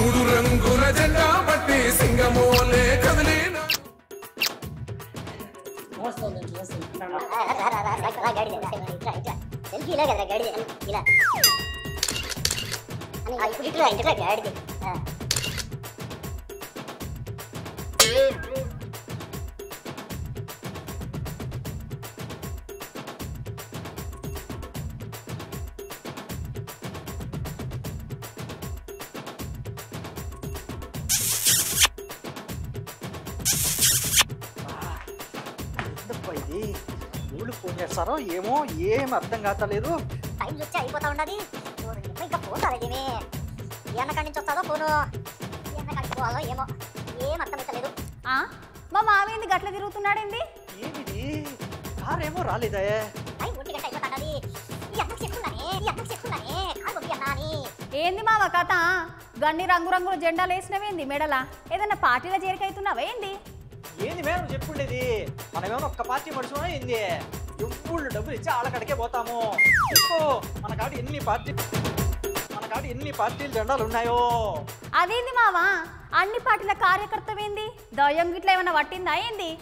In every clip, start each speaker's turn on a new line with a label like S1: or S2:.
S1: మూడు రంగుల జెండా పట్టి సింగమోలే కదిలిన
S2: సెల్ఫీ ఇలా కదరా గాడిద ఇలా అని ఇప్పుడు ఇట్లా ఇంటరా గాడిద ఆ.
S3: ఎందుకు ఇది ఊళ్ళు ఫోన్ చేస్తారో ఏమో ఏం అర్థం కావట్లేదు
S2: టైం వచ్చి అయిపోతా ఉన్నది ఇంకా ఫోన్ రాలేదేమి ఏ అన్న కాడి నుంచి వస్తుందో ఫోను ఏ అన్న కాడికి పోవాలో ఏమో ఏం అర్థమవుతలేదు
S4: ఆ? మా మామయ్యంది గట్ల తిరుగుతున్నాడేంది
S3: ఏమిది కార్ ఏమో రాలేదే
S2: టైం ఒంటి గంట అయిపోతాడది ఈ అన్నకు చెప్పున్నానే ఈ అన్నకు చెప్పున్నానే కాదు పంపి అన్నా అని
S4: ఏంది మావ కథ గన్ని రంగురంగుల జెండాలు వేసినవేంది మెడల ఏదన్నా పార్టీలో చేరికైతున్నావా ఏంది
S3: ఏంది మేడం చెప్పుండేది మనమేమో ఒక్క పార్టీ మనుషుమా ఏంది ఎప్పుడు డబ్బులు ఇచ్చి ఆడకడికే పోతాము ఇంకో మన కాడ ఎన్ని పార్టీ మన కాడ ఎన్ని పార్టీలు జెండాలు ఉన్నాయో
S4: అదేంది మావా అన్ని పార్టీల కార్యకర్తవేంది దయ్యం గిట్ల ఏమన్నా పట్టిందా ఏంది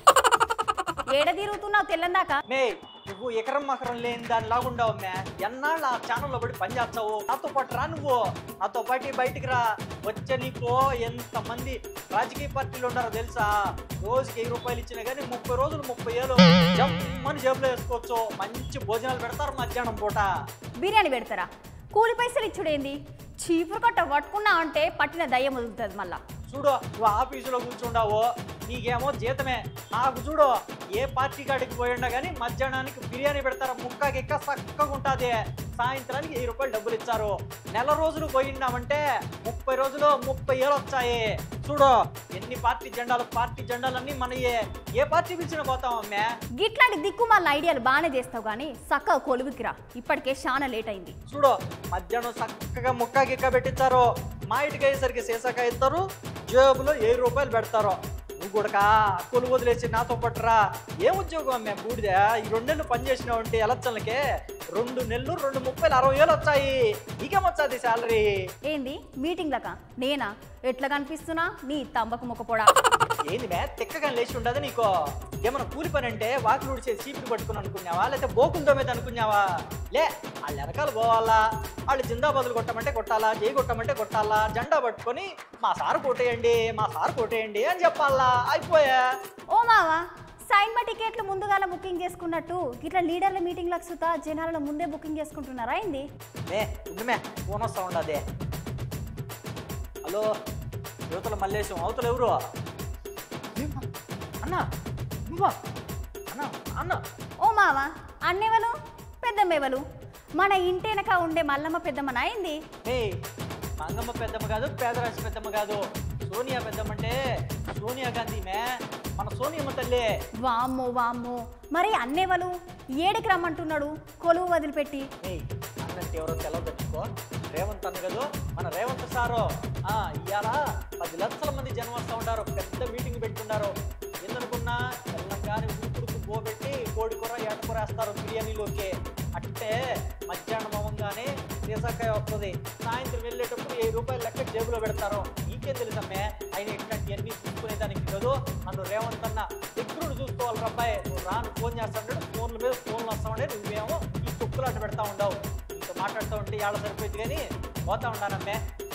S4: ఏడ తిరుగుతున్నావు తెల్లందాకా
S3: మే నువ్వు ఎకరం మకరం లేని దాని లాగుండావు మే ఎన్నాళ్ళు ఆ ఛానల్లో పడి పని చేస్తావు నాతో పాటు రా నువ్వు నాతో పాటు బయటికి రా వచ్చే నీకు ఎంతమంది రాజకీయ పార్టీలు ఉన్నారో తెలుసా రోజుకి వెయ్యి రూపాయలు ఇచ్చినా కానీ ముప్పై రోజులు ముప్పై ఏళ్ళు జమ్మని జేబులో వేసుకోవచ్చు మంచి భోజనాలు పెడతారు మధ్యాహ్నం పూట
S4: బిర్యానీ పెడతారా కూలి పైసలు ఇచ్చుడేంది చీపురు కట్ట పట్టుకున్నా అంటే పట్టిన దయ్యం వదులుతుంది మళ్ళా
S3: చూడు నువ్వు ఆఫీసులో కూర్చుండావు నీకేమో జీతమే నాకు చూడు ఏ పార్టీ కాడికి పోయిండా కానీ మధ్యాహ్నానికి బిర్యానీ పెడతారు ముక్క గిక్క చక్కగా ఉంటుంది సాయంత్రానికి వెయ్యి రూపాయలు డబ్బులు ఇచ్చారు నెల రోజులు పోయిండామంటే ముప్పై రోజులు ముప్పై ఏళ్ళు వచ్చాయి చూడు ఎన్ని పార్టీ జెండాలు పార్టీ జెండాలన్నీ మనయే ఏ పార్టీ పిలిచినా పోతాం అమ్మే
S4: గిట్లాంటి దిక్కు మళ్ళీ ఐడియాలు బాగానే చేస్తావు కానీ చక్కగా కొలువుకి రా ఇప్పటికే చాలా లేట్ అయింది
S3: చూడు మధ్యాహ్నం చక్కగా ముక్క గిక్క పెట్టించారు మా ఇంటికి అయ్యేసరికి సీసాకాయ ఇస్తారు జేబులో వెయ్యి రూపాయలు పెడతారు నువ్వు కూడా కొలు వదిలేసి నాతో పట్టురా ఏం ఉద్యోగం అమ్మే బూడిద ఈ రెండు నెలలు పని చేసినావు అంటే ఎలక్షన్లకే రెండు నెలలు రెండు ముప్పైలు అరవై వేలు వచ్చాయి నీకేమొచ్చాది శాలరీ
S4: ఏంది మీటింగ్లక నేనా ఎట్లా కనిపిస్తున్నా నీ తంబకు మొక్కపోడా
S3: ఏంది మే తిక్కగా లేచి ఉండదు నీకు ఏమన్నా కూలి పని అంటే వాకిలు ఊడిచేసి చీపురు పట్టుకుని అనుకున్నావా లేకపోతే బోకులు తోమేది అనుకున్నావా లే వాళ్ళు వెనకాల పోవాలా వాళ్ళు జిందాబాదులు కొట్టమంటే కొట్టాలా జై కొట్టమంటే కొట్టాలా జెండా పట్టుకొని మా సారు కొట్టేయండి మా సారు కొట్టేయండి అని చెప్పాలా అయిపోయా
S4: ఓ మావా సైన్మా టికెట్లు ముందుగాల బుకింగ్ చేసుకున్నట్టు ఇట్లా లీడర్ల మీటింగ్లకు సుతా జనాలను ముందే బుకింగ్ చేసుకుంటున్నారా ఏంది
S3: మే ఉండుమే ఫోన్ వస్తా ఉండదే హలో యువతల మల్లేశం అవతల ఎవరు ఏమ్మా? అన్నా నువ్వా అన్నా అన్న
S4: ఓ మావా అన్నెవలు పెద్దమ్మెవలు మన ఇంటెనక ఉండే మల్లమ్మ పెద్దమ్మన అయింది
S3: ఏ మంగమ్మ పెద్దమ్మ కాదు పేదరాశి పెద్దమ్మ కాదు సోనియా పెద్దమ్మ అంటే సోనియా గాంధీ మే మన సోనియమ్మ తల్లి
S4: వామ్మో వామ్మో మరి అన్నెవలు ఏడికి రమ్మంటున్నాడు కొలువు వదిలిపెట్టి
S3: ఏ అన్నంటే ఎవరో తెలవ తెచ్చుకో రేవంత్ అన్న కదా మన రేవంత్ సారు ఆ ఇవాళ పది లక్షల మంది జనం వస్తూ ఉంటారు పెద్ద మీటింగ్ పెట్టుకున్నారు ఎందుకున్నా తెలంగాణ ఉడుకుడుకు పోబెట్టి కోడి కూర ఏట కూర వేస్తారు బిర్యానీలోకి అంటే మధ్యాహ్నం అవ్వగానే సీసాకాయ వస్తుంది సాయంత్రం వెళ్ళేటప్పుడు వెయ్యి రూపాయలు లెక్క జేబులో పెడతారు నీకేం తెలుసమ్మే ఆయన ఇట్లాంటివన్నీ చూసుకునేదానికి కదా నన్ను రేవంత్ అన్న దగ్గరుండి చూసుకోవాలి రబ్బాయి నువ్వు రాను ఫోన్ చేస్తాడు ఫోన్ల మీద ఫోన్లు వస్తా ఉండే నువ్వేమో ఈ తొక్కులాట పెడతా ఉండవు నీతో మాట్లాడుతూ ఉంటే ఏళ్ళ సరిపోయింది కానీ పోతా ఉంటానమ్మే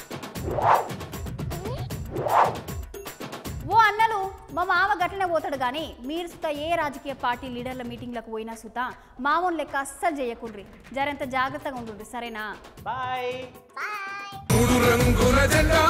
S4: ఓ అన్నలు మా మామ గట్లనే పోతాడు కానీ మీరు సుత ఏ రాజకీయ పార్టీ లీడర్ల మీటింగ్లకు పోయినా సుత మామూలు లెక్క అస్సలు చేయకుండ్రి జరంత జాగ్రత్తగా ఉంటుండ్రి సరేనా
S3: బాయ్
S1: మూడు రంగుల జెండా